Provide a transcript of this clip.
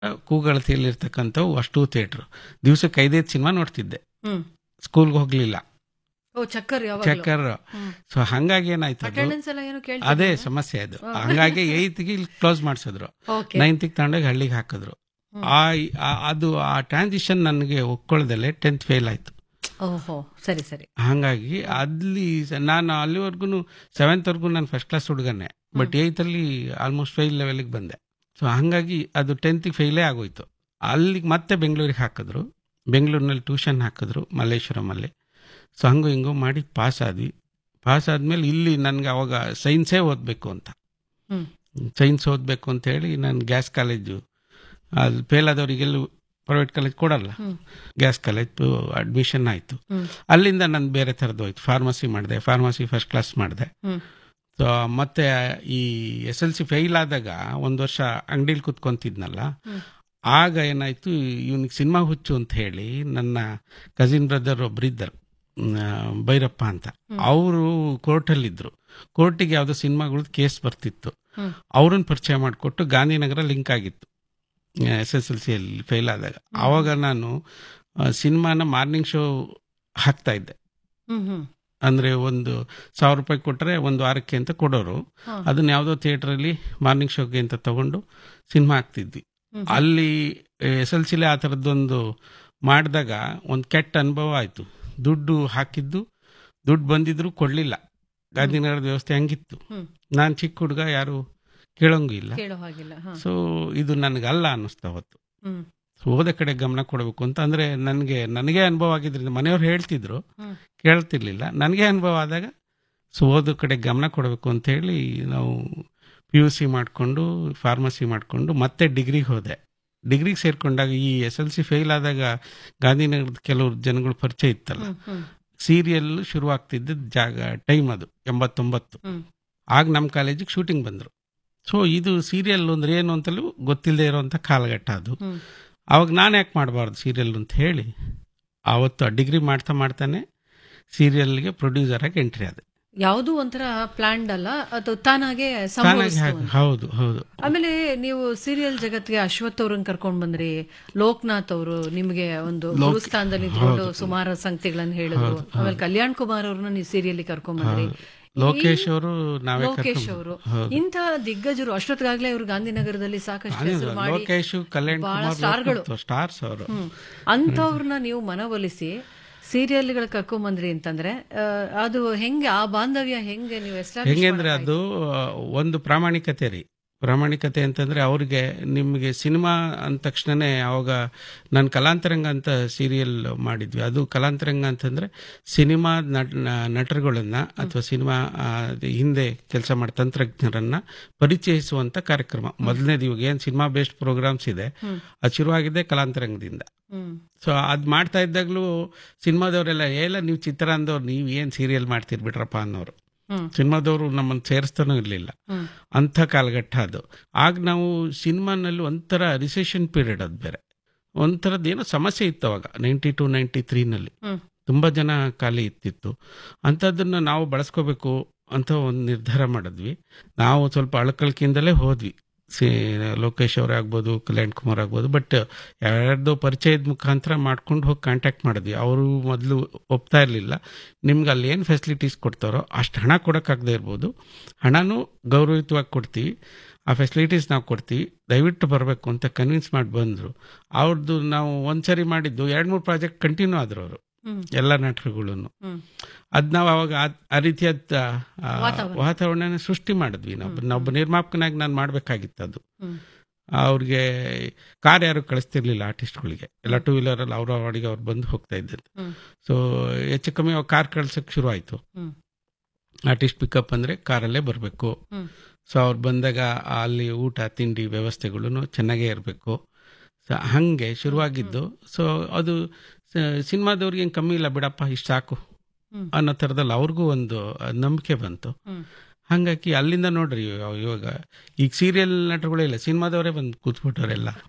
ಕೂಗಳತಿಯಲ್ಲಿರ್ತಕ್ಕಂಥವು ಅಷ್ಟು ಥಿಯೇಟ್ರು ದಿವಸಕ್ಕೆ ಐದೈದು ಸಿನಿಮಾ ನೋಡ್ತಿದ್ದೆ ಹ್ಮ್ ಸ್ಕೂಲ್ಗೆ ಹೋಗ್ಲಿಲ್ಲ ಓ ಚಕ್ಕರ್ ಯಾವಾಗ ಚಕ್ಕರ್ ಸೊ ಹಂಗಾಗಿ ಏನಾಯ್ತು ಅದು ಅಟೆಂಡೆನ್ಸ್ ಎಲ್ಲ ಏನು ಕೇಳ್ತಾ ಅದೇ ಸಮಸ್ಯೆ ಅದು ಹಂಗಾಗಿ ಏಯ್ತ್ಗೆ ಇಲ್ಲಿ ಕ್ಲೋಸ್ ಮಾಡಿಸಿದ್ರು ಓಕೆ ನೈನ್ತಿಗೆ ತಗೊಂಡೋಗಿ ಹಳ್ಳಿಗೆ ಹಾಕಿದ್ರು ಆ ಆ- ಅದು ಆ ಟ್ರಾನ್ಸಿಷನ್ ನನಗೆ ಒಪ್ಕೊಳ್ಳದಲ್ಲೇ ಟೆಂತ್ ಫೇಲ್ ಆಯ್ತು ಓಹೋ ಸರಿ ಸರಿ ಹಾಗಾಗಿ ಅಲ್ಲಿ ಸ- ನಾನು ಅಲ್ಲಿವರೆಗೂ ಸೆವೆಂತ್ವರೆಗೂ ನಾನು ಫಸ್ಟ್ ಕ್ಲಾಸ್ ಹುಡುಗನೇ ಬಟ್ ಏಯ್ತಲ್ಲಿ ಆಲ್ಮೋಸ್ಟ್ ಫೈಲ್ ಲೆವೆಲ್ಗೆ ಬಂದೆ ಸೊ ಹಾಗಾಗಿ ಅದು ಟೆಂತಿಗೆ ಫೇಲೇ ಆಗೋಯ್ತು ಅಲ್ಲಿಗೆ ಮತ್ತೆ ಬೆಂಗಳೂರಿಗೆ ಹಾಕಿದ್ರು ಬೆಂಗಳೂರಿನಲ್ಲಿ ಟ್ಯೂಷನ್ ಹಾಕಿದ್ರು ಮಲ್ಲೇಶ್ವರಮಲ್ಲಿ ಸೊ ಹಂಗು ಹಿಂಗು ಮಾಡಿ ಪಾಸ್ ಆದ್ವಿ ಪಾಸ್ ಆದ್ಮೇಲೆ ಇಲ್ಲಿ ನನಗೆ ಅವಾಗ ಸೈನ್ಸೇ ಓದಬೇಕು ಅಂತ ಹ್ಮ್ ಸೈನ್ಸ್ ಓದಬೇಕು ಅಂತ ಹೇಳಿ ನಾನು ಗ್ಯಾಸ್ ಕಾಲೇಜು ಅಲ್ಲಿ ಫೇಲ್ ಆದವರಿಗೆಲ್ಲೂ ಪ್ರೈವೇಟ್ ಕಾಲೇಜ್ ಕೊಡಲ್ಲ ಹ್ಮ್ ಗ್ಯಾಸ್ ಕಾಲೇಜ್ ಅಡ್ಮಿಷನ್ ಆಯಿತು ಹ್ಮ್ ಅಲ್ಲಿಂದ ನಾನು ಬೇರೆ ಥರದ್ದು ಹೋಯ್ತು ಫಾರ್ಮಸಿ ಮಾಡಿದೆ ಫಾರ್ಮಸಿ ಫಸ್ಟ್ ಕ್ಲಾಸ್ ಮಾಡಿದೆ ಹ್ಮ್ ಸೊ ಮತ್ತೆ ಈ ಎಸ್ ಎಲ್ ಸಿ ಫೇಲ್ ಆದಾಗ ಒಂದು ವರ್ಷ ಅಂಗಡಿಲಿ ಕುತ್ಕೊಂತಿದ್ನಲ್ಲ ಹ್ಮ್. ಆಗ ಏನಾಯ್ತು ಇವನಿಗೆ ಸಿನಿಮಾ ಹುಚ್ಚು ಅಂತ ಹೇಳಿ ನನ್ನ ಕಸಿನ್ ಬ್ರದರ್ ಒಬ್ಬರಿದ್ದರು ಭೈರಪ್ಪ ಅಂತ ಅವರು ಕೋರ್ಟಲ್ಲಿದ್ದರು ಕೋರ್ಟಿಗೆ ಯಾವುದೋ ಸಿನಿಮಾಗಳದ್ದು ಕೇಸ್ ಬರ್ತಿತ್ತು ಹ್ಮ್ ಅವ್ರನ್ನ ಪರಿಚಯ ಮಾಡಿಕೊಟ್ಟು ಗಾಂಧಿನಗರ ಲಿಂಕ್ ಆಗಿತ್ತು ಎಸ್ ಎಸ್ ಎಲ್ ಸಿಯಲ್ಲಿ ಫೇಲ್ ಆದಾಗ ಆವಾಗ ನಾನು ಆ, ಸಿನಿಮಾನ ಮಾರ್ನಿಂಗ್ ಶೋ ಹಾಕ್ತಾ ಇದ್ದೆ ಹ್ಮ್ ಹ್ಮ್ ಅಂದ್ರೆ ಒಂದು ಸಾವಿರ ರೂಪಾಯಿ ಕೊಟ್ಟರೆ ಒಂದು ವಾರಕ್ಕೆ ಅಂತ ಕೊಡೋರು ಹಾ. ಅದನ್ನ ಯಾವುದೋ ಥಿಯೇಟ್ರಲ್ಲಿ ಮಾರ್ನಿಂಗ್ ಶೋಗೆ ಅಂತ ತಗೊಂಡು ಸಿನಿಮಾ ಹಾಕ್ತಿದ್ವಿ ಹ್ಮ್. ಅಲ್ಲಿ ಎಸ್ ಎಲ್ ಸಿಲಿ ಆ ಥರದ್ದೊಂದು ಮಾಡಿದಾಗ ಒಂದು ಕೆಟ್ಟ ಅನುಭವ ಆಯಿತು ದುಡ್ಡು ಹಾಕಿದ್ದು ದುಡ್ಡು ಬಂದಿದ್ರು ಕೊಡಲಿಲ್ಲ ಗಾಂಧಿನಗರದ ವ್ಯವಸ್ಥೆ ಹಂಗಿತ್ತು ಹ್ಮ್ ನಾನು ಚಿಕ್ಕ ಹುಡುಗ ಯಾರು ಕೇಳೋಂಗೂ ಇಲ್ಲ ಕೇಳೋ ಹಾಗಿಲ್ಲ ಹಾ ಸೊ ಇದು ನನಗಲ್ಲ ಅನ್ನಿಸ್ತಾ ಹೊತ್ತು ಹ್ಮ್ ಸೊ ಓದ ಕಡೆ ಗಮನ ಕೊಡಬೇಕು ಅಂತ ಅಂದ್ರೆ ನನಗೆ ನನಗೆ ಅನುಭವ ಆಗಿದ್ರಿಂದ ಮನೆಯವ್ರು ಹೇಳ್ತಿದ್ರು ಹ್ಮ್ ಕೇಳ್ತಿರ್ಲಿಲ್ಲ ನನಗೆ ಅನುಭವ ಆದಾಗ ಸೊ ಓದೋ ಕಡೆ ಗಮನ ಕೊಡಬೇಕು ಅಂತ ಹೇಳಿ ನಾವು ಪಿ ಯು ಸಿ ಮಾಡಿಕೊಂಡು ಫಾರ್ಮಸಿ ಮಾಡಿಕೊಂಡು ಮತ್ತೆ ಡಿಗ್ರಿಗೆ ಹೋದೆ ಡಿಗ್ರಿಗೆ ಸೇರ್ಕೊಂಡಾಗ ಈ ಎಸ್ ಎಲ್ ಸಿ ಫೇಲ್ ಆದಾಗ ಗಾಂಧಿನಗರದ ಕೆಲವರು ಜನಗಳು ಪರಿಚಯ ಇತ್ತಲ್ಲ ಹ್ಮ್ ಹ್ಮ್ ಸೀರಿಯಲ್ ಶುರುವಾಗ್ತಿದ್ದ ಜಾಗ ಟೈಮ್ ಅದು ಎಂಬತ್ತೊಂಬತ್ತು ಹ್ಮ್ ಆಗ ನಮ್ಮ ಕಾಲೇಜಿಗೆ ಶೂಟಿಂಗ್ ಬಂದರು ಸೊ ಇದು ಸೀರಿಯಲ್ ಅಂದ್ರೆ ಏನು ಅಂತಲೂ ಗೊತ್ತಿಲ್ಲದೆ ಇರೋಂಥ ಕಾಲಘಟ್ಟ ಅದು ಹ್ಮ್ ಅವಾಗ ನಾನು ಯಾಕೆ ಮಾಡಬಾರ್ದು ಸೀರಿಯಲ್ ಅಂತ ಹೇಳಿ ಆವತ್ತು ಡಿಗ್ರಿ ಮಾಡ್ತಾ ಮಾಡ್ತಾನೆ ಸೀರಿಯಲ್ಗೆ ಪ್ರೊಡ್ಯೂಸರ್ ಆಗಿ ಎಂಟ್ರಿ ಆದೆ ಯಾವುದು ಒಂಥರ ಪ್ಲಾನ್ಡ್ ಅಲ್ಲ ಅದು ತಾನಾಗೆ ತಾನಾಗಿ ಸಂಭವಿಸ್ತು ಹಾಗೆ- ಅಂತ. ಹೌದು ಹೌದು ಆಮೇಲೆ ನೀವು ಸೀರಿಯಲ್ ಜಗತ್ತಿಗೆ ಅಶ್ವಥ್ ಅವ್ರನ್ನ ಕರ್ಕೊಂಡ್ ಬಂದ್ರಿ ಲೋಕನಾಥ್ ಅವರು ನಿಮ್ಗೆ ಒಂದು ಗುರುಸ್ಥಾನದಲ್ಲಿ ಇದ್ಕೊಂಡು ಸುಮಾರು ಸಂಗತಿಗಳನ್ನ ಹೇಳಿದ್ರು ಆಮೇಲೆ ಕಲ್ಯಾಣ್ ಕುಮಾರ್ ಅವ್ರನ್ನ ನೀವು ಸೀರಿಯಲ್ ಕರ್ಕೊಂಡ್ ಬಂದ್ರಿ ಲೋಕೇಶ್ ಅವರು ನಾವೇ ಲೋಕೇಶ್ ಅವರು ಇಂಥ ದಿಗ್ಗಜರು ಅಷ್ಟೊತ್ತಿಗಾಗ್ಲೇ ಅವರು ಗಾಂಧಿನಗರದಲ್ಲಿ ಸಾಕಷ್ಟು ಹೆಸರು ಮಾಡಿ ಲೋಕೇಶ್ ಕಲ್ಯಾಣ್ ಬಹಳ ಕುಮಾರ್ ಸ್ಟಾರ್ಗಳು. ಸ್ಟಾರ್ಸ್ ಅವರು ಹ್ಮ್. ಅಂಥವ್ರನ್ನ ನೀವು ಮನವೊಲಿಸಿ ಸೀರಿಯಲ್ಗಳು ಕರ್ಕೊಂಬಂದ್ರಿ ಅಂತಂದ್ರೆ ಆ, ಅದು ಹೆಂಗೆ ಆ ಬಾಂಧವ್ಯ ಹೆಂಗೆ ನೀವು establish ಹೆಂಗೆಂದ್ರೆ ಮಾಡಕ್ಕಾಯ್ತು? ಅದು ಆ, ಒಂದು ಪ್ರಾಮಾಣಿಕತೆ ರೀ ಪ್ರಾಮಾಣಿಕತೆ ಅಂತಂದ್ರೆ ಅವ್ರಿಗೆ ನಿಮಗೆ ಸಿನಿಮಾ ಅಂದ ತಕ್ಷಣನೇ ಅವಾಗ ನಾನು ಕಲಾಂತರಂಗ ಅಂತ ಸೀರಿಯಲ್ ಮಾಡಿದ್ವಿ ಅದು ಕಲಾಂತರಂಗ ಅಂತಂದ್ರೆ ಸಿನಿಮಾ ನಟರುಗಳನ್ನ ಅಥವಾ ಸಿನಿಮಾ ಆ, ಹಿಂದೆ ಕೆಲಸ ಮಾಡೋ ತಂತ್ರಜ್ಞರನ್ನ ಪರಿಚಯಿಸುವಂತ ಕಾರ್ಯಕ್ರಮ ಮೊದಲನೇದು ಇವಾಗ ಏನು ಸಿನಿಮಾ ಬೇಸ್ಡ್ ಪ್ರೋಗ್ರಾಮ್ಸ್ ಇದೆ ಅದು ಶುರುವಾಗಿದೆ ಕಲಾಂತರಂಗದಿಂದ ಹ್ಮ್ ಸೊ ಅದು ಮಾಡ್ತಾ ಇದ್ದಾಗಲೂ ಸಿನಿಮಾದವರೆಲ್ಲ ಎಲ್ಲ ನೀವು ಚಿತ್ರ ಅಂದವ್ರು ನೀವು ಏನು ಸೀರಿಯಲ್ ಮಾಡ್ತೀರಿ ಬಿಟ್ರಪ್ಪ ಅನ್ನೋರು ಹ್ಮ್ ಸಿನಿಮಾದವರು ನಮ್ಮನ್ನು ಸೇರಿಸ್ತಾನೂ ಇರಲಿಲ್ಲ ಹ್ಮ್ ಅಂಥ ಕಾಲಘಟ್ಟ ಅದು ಆಗ ನಾವು ಸಿನಿಮಾನಲ್ಲಿ ಒಂಥರ ರಿಸೆಷನ್ ಪೀರಿಯಡ್ ಅದು ಬೇರೆ ಒಂಥರದ್ದು ಏನೋ ಸಮಸ್ಯೆ ಇತ್ತು ಅವಾಗ ನೈಂಟಿ ಟು ನೈಂಟಿ ತ್ರೀನಲ್ಲಿ ಹ್ಮ್ ತುಂಬ ಜನ ಖಾಲಿ ಇತ್ತಿತ್ತು ಅಂಥದ್ದನ್ನು ನಾವು ಬಳಸ್ಕೋಬೇಕು ಅಂತ ಒಂದು ನಿರ್ಧಾರ ಮಾಡಿದ್ವಿ ನಾವು ಸ್ವಲ್ಪ ಅಳಕಳಿಕೆಯಿಂದಲೇ ಹೋದ್ವಿ ಸಿ ಲೋಕೇಶ್ ಅವರೇ ಆಗ್ಬೋದು ಕಲ್ಯಾಣ್ ಕುಮಾರ್ ಆಗ್ಬೋದು ಬಟ್ ಯಾರ್ದೋ ಪರಿಚಯದ ಮುಖಾಂತರ ಮಾಡ್ಕೊಂಡು ಹೋಗಿ ಕಾಂಟ್ಯಾಕ್ಟ್ ಮಾಡಿದ್ವಿ ಅವರು ಮೊದಲು ಒಪ್ತಾ ಇರಲಿಲ್ಲ ನಿಮ್ಗೆ ಅಲ್ಲಿ ಏನು ಫೆಸಿಲಿಟೀಸ್ ಕೊಡ್ತಾರೋ ಅಷ್ಟು ಹಣ ಕೊಡೋಕ್ಕಾಗದೇ ಇರ್ಬೋದು ಹಣನೂ ಗೌರವಯುತವಾಗಿ ಕೊಡ್ತೀವಿ ಆ ಫೆಸಿಲಿಟೀಸ್ ನಾವು ಕೊಡ್ತೀವಿ ದಯವಿಟ್ಟು ಬರಬೇಕು ಅಂತ ಕನ್ವಿನ್ಸ್ ಮಾಡಿ ಬಂದರು ಅವ್ರದ್ದು ನಾವು ಒಂದ್ಸರಿ ಮಾಡಿದ್ದು ಎರಡು ಮೂರು ಪ್ರಾಜೆಕ್ಟ್ ಕಂಟಿನ್ಯೂ ಆದ್ರು ಅವರು ಹ್ಮ್ ಎಲ್ಲ ನಟರುಗಳು ಹ್ಮ್ ಅದ್ ನಾವು ಅವಾಗ ಆ- ಆ ರೀತಿಯಾದ ಆ, ವಾತಾವರಣ. ವಾತಾವರಣನ ಸೃಷ್ಟಿ ಮಾಡಿದ್ವಿ ನಾವು ನಾವೊಬ್ಬ ನಿರ್ಮಾಪಕನಾಗಿ ನಾನು ಮಾಡ್ಬೇಕಾಗಿತ್ತು ಅದು ಹ್ಮ್ ಅವ್ರಿಗೆ ಕಾರ್ ಯಾರು ಕಳಿಸ್ತಿರ್ಲಿಲ್ಲ ಆರ್ಟಿಸ್ಟ್ಗಳಿಗೆ ಎಲ್ಲ ಟೂ ವೀಲರಲ್ಲಿ ಅವ್ರ ಅಡಿಗೆ ಅವ್ರು ಬಂದು ಹೋಗ್ತಾ ಇದ್ದದ್ದು ಹ್ಮ್ ಸೊ ಹೆಚ್ಚು ಕಮ್ಮಿ ಅವಾಗ ಕಾರ್ ಕಳ್ಸಕ್ಕೆ ಶುರು ಆಯಿತು ಹ್ಮ್ ಆರ್ಟಿಸ್ಟ್ ಪಿಕಪ್ ಅಂದರೆ ಕಾರಲ್ಲೇ ಬರಬೇಕು ಹ್ಮ್ ಸೊ ಅವ್ರು ಬಂದಾಗ ಅಲ್ಲಿ ಊಟ ತಿಂಡಿ ವ್ಯವಸ್ಥೆಗಳು ಚೆನ್ನಾಗೇ ಇರಬೇಕು ಸೊ ಹಾಗೆ ಶುರುವಾಗಿದ್ದು ಸೊ ಅದು ಸಿನಿಮಾದವ್ರಿಗೆ ಏನು ಕಮ್ಮಿ ಇಲ್ಲ ಬಿಡಪ್ಪ ಇಷ್ಟು ಸಾಕು ಹ್ಮ್. ಅನ್ನೋ ಥರದಲ್ಲಿ ಅವ್ರಿಗೂ ಒಂದು ನಂಬಿಕೆ ಬಂತು ಹ್ಮ್ ಹಾಗಾಗಿ ಅಲ್ಲಿಂದ ನೋಡ್ರಿ ಇವ- ಇವಾಗ ಈಗ ಸೀರಿಯಲ್ ನಟರುಗಳೇ ಇಲ್ಲ ಸಿನಿಮಾದವರೇ ಬಂದು ಕೂತ್ಬಿಟ್ಟವರೆಲ್ಲ